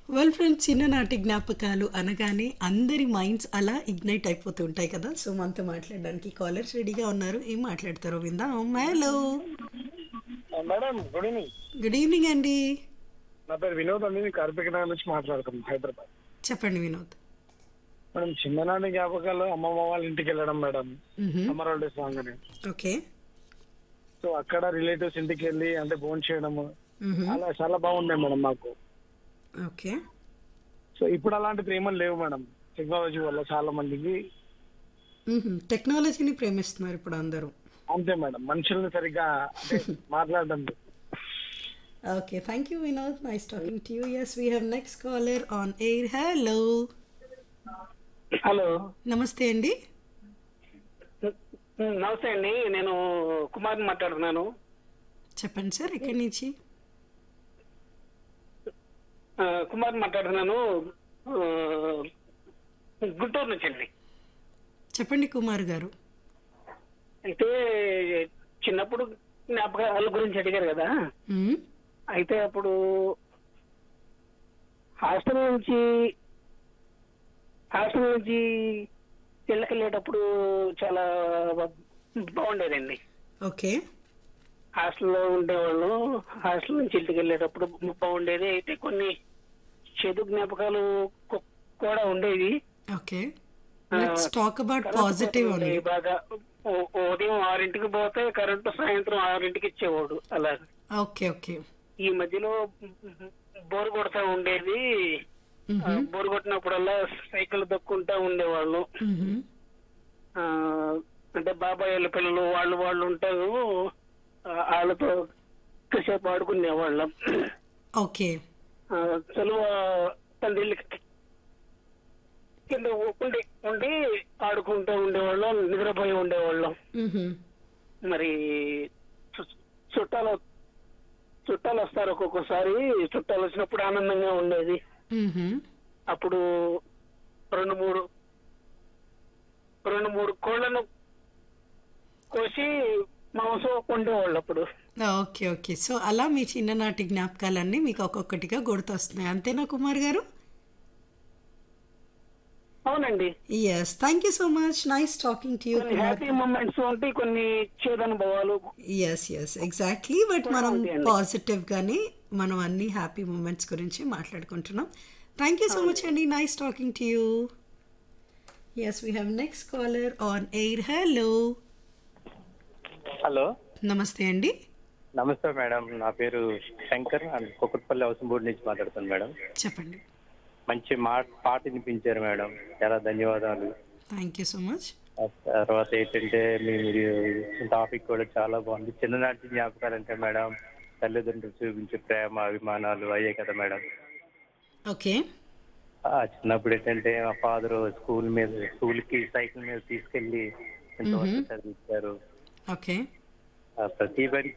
Well friends చిన్ననాటి జ్ఞాపకాలు అనగానే అందరి మైండ్స్ అలా ఇగ్నైట్ అయిపోతూ ఉంటాయి కదా సో మనతో మాట్లాడడానికి కాలర్స్ రెడీగా ఉన్నారు ఏం మాట్లాడతారో విందాం hello madam good evening good evening అండి నా పేరు వినోద్ అండి నేను కార్మిక నగర్ నుంచి మాట్లాడుతున్నాను హైదరాబాద్ చెప్పండి వినోద్ మేడం చిన్ననాటి జ్ఞాపకాలు అమ్మమ్మ వాళ్ళ ఇంటికి వెళ్ళడం మేడం మ్హూ. సమ్మర్ హాలిడేస్ రాగానే ఓకే సో అక్కడ రిలేటివ్స్ ఇంటికి వెళ్ళి అంటే ఫోన్ చేయడము మ్హూ. అలా చాలా బాగుండే మేడం మాకు ఓకే సో ఇప్పుడు అలాంటి ప్రేమలు లేవు మేడం టెక్నాలజీ వల్ల చాలా మందికి మ్హూ. టెక్నాలజీని ప్రేమిస్తున్నారు ఇప్పుడు అందరూ అంతే మేడం మనుషుల్ని సరిగ్గా అంటే మాట్లాడడం లేదు. Okay thank you Vinod nice talking to you yes we have next caller on air hello hello నమస్తే అండి నమస్తే అండి నేను కుమార్ మాట్లాడుతున్నాను చెప్పండి సార్ ఎక్కడి నుంచి ఆ, కుమార్ మాట్లాడుతున్నాను ఆ, గుంటూరు నుంచి అండి చెప్పండి కుమార్ గారు అయితే చిన్నప్పుడు జ్ఞాపకాల గురించి అడిగారు కదా మ్మ్. అయితే అప్పుడు హాస్టల్ నుంచి హాస్టల్ నుంచి ఇళ్ళకి వెళ్ళేటప్పుడు చాలా బాగుండేదండి ఓకే హాస్టల్లో ఉండేవాళ్ళు హాస్టల్ నుంచి ఇంటికి వెళ్ళేటప్పుడు బాగుండేది అయితే కొన్ని చెడు జ్ఞాపకాలు కొ- కూడా ఉండేవి okay let's talk about positive only ఉండేవి బాగా ఉ- ఉదయం ఆరింటికి పోతే కరెంటు సాయంత్రం ఆరింటికి ఇచ్చేవాడు అలా ఓకే ఓకే ఈ మధ్యలో బోరు కొడతా ఉండేది ఆ, బోరు కొట్టినప్పుడల్లా సైకిల్ దక్కుంటా ఉండేవాళ్ళు ఆ, అంటే బాబాయ్ వాళ్ళ పిల్లలు వాళ్ళు వాళ్ళు ఉంటారు ఆ, వాళ్ళతో కాసేపు ఆడుకునేవాళ్ళం ఓకే ఆ, చలువ తండ్రి కింద ఉండి ఉండి ఆడుకుంటూ ఉండేవాళ్ళం నిద్రపోయి ఉండేవాళ్ళం మరి చు- చుట్టాలు చుట్టాలు వస్తారు ఒక్కొక్కసారి చుట్టాలు వచ్చినప్పుడు ఆనందంగా ఉండేది అప్పుడు రెండు మూడు రెండు మూడు కోళ్లను కోసి మాంసం వండేవాళ్ళు అప్పుడు ఓకే ఓకే సో అలా మీ చిన్ననాటి జ్ఞాపకాలన్నీ మీకు ఒక్కొక్కటిగా గుర్తొస్తున్నాయి అంతేనా కుమార్ గారు అవునండి yes thank you so much nice talking to you కొన్ని కుమార్ హ్యాపీ మూమెంట్స్ ఉంటాయి కొన్ని చేదనుభవాలు ఎస్ ఎస్ ఎగ్జాక్ట్లీ బట్ మనం పాజిటివ్ గానే మనం అన్ని హ్యాపీ మూమెంట్స్ గురించి మాట్లాడుకుంటున్నాం థ్యాంక్ యూ సో మచ్ అండి nice talking to you yes we have next caller on air hello hello నమస్తే అండి నమస్తే మేడం నా పేరు Shankar and Kukatpally housing board నుంచి మాట్లాడుతాను మేడం చెప్పండి మంచి మా పాట వినిపించారు మేడం చాలా ధన్యవాదాలు థ్యాంక్ యూ సో మచ్ ఆ తర్వాత ఏంటంటే మీ మీరు టాపిక్ కూడా చాలా బాగుంది చిన్ననాటి జ్ఞాపకాలు అంటే మేడం తల్లిదండ్రులు చూపించే ప్రేమ అభిమానాలు అయ్యే కదా మేడం ఓకే ఆ చిన్నప్పుడు ఏంటంటే మా ఫాదర్ స్కూల్ మీద స్కూల్ కి సైకిల్ మీద తీసుకెళ్లి ఎంతవరకు చదివించారు ఓకే ఆ ప్రతి బడి